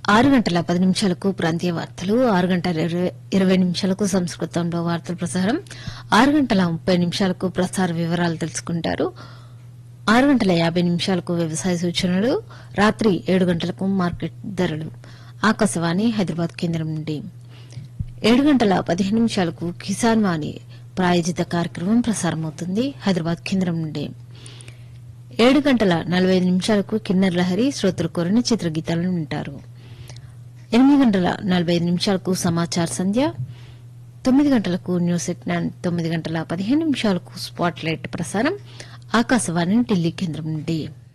ఆరు గంటల పది నిమిషాలకు ప్రాంతీయ వార్తలు ఆరు గంటల ఇరవై- ఇరవై నిమిషాలకు సంస్కృతంలో వార్తల ప్రసారం ఆరు గంటల ముప్పై నిమిషాలకు ప్రసార వివరాలు తెలుసుకుంటారు ఆరు గంటల యాభై నిమిషాలకు వ్యవసాయ సూచనలు రాత్రి ఏడు గంటలకు మార్కెట్ ధరలు ఆకాశవాణి హైదరాబాద్ కేంద్రం నుండి ఏడు గంటల పదిహేను నిమిషాలకు కిసాన్ వాణి ప్రాయోజిత కార్యక్రమం ప్రసారమవుతుంది హైదరాబాద్ కేంద్రం నుండి ఏడు గంటల నలభై ఐదు నిమిషాలకు కిన్నర్ లహరి శ్రోతలు కోరిన చిత్రగీతాలను వింటారు ఎనిమిది గంటల నలభై ఐదు నిమిషాలకు సమాచార సంధ్య తొమ్మిది గంటలకు న్యూస్ ఎట్ నైన్ తొమ్మిది గంటల పదిహేను నిమిషాలకు స్పాట్ లైట్ ప్రసారం ఆకాశవాణి ఢిల్లీ కేంద్రం నుండి